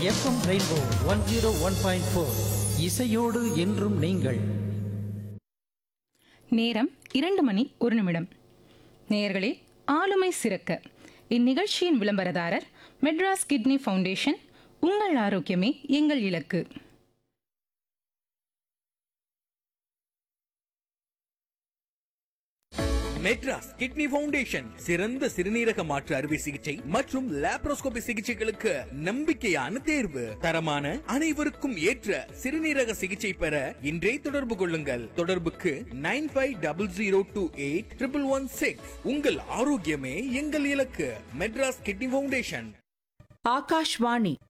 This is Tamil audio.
FM rainbow one zero one point four இசையோடு என்றும் நீங்கள் நேரம் இரண்டு மணி ஒரு நிமிடம் நேயர்களே ஆளுமை சிறக்க இந்நிகழ்ச்சியின் விளம்பரதாரர் மெட்ராஸ் கிட்னி ஃபவுண்டேஷன் உங்கள் ஆரோக்கியமே எங்கள் இலக்கு மெட்ராஸ் கிட்னி ஃபவுண்டேஷன் சிறந்த சிறுநீரக மாற்று அறுவை சிகிச்சை மற்றும் லாப்ரோஸ்கோபி சிகிச்சைகளுக்கு நம்பிக்கையான தேர்வு தரமான அனைவருக்கும் ஏற்ற சிறுநீரக சிகிச்சை பெற இன்றே தொடர்பு கொள்ளுங்கள் தொடர்புக்கு nine five double zero two eight triple one six உங்கள் ஆரோக்கியமே எங்கள் இலக்கு மெட்ராஸ் கிட்னி ஃபவுண்டேஷன் ஆகாஷ்வாணி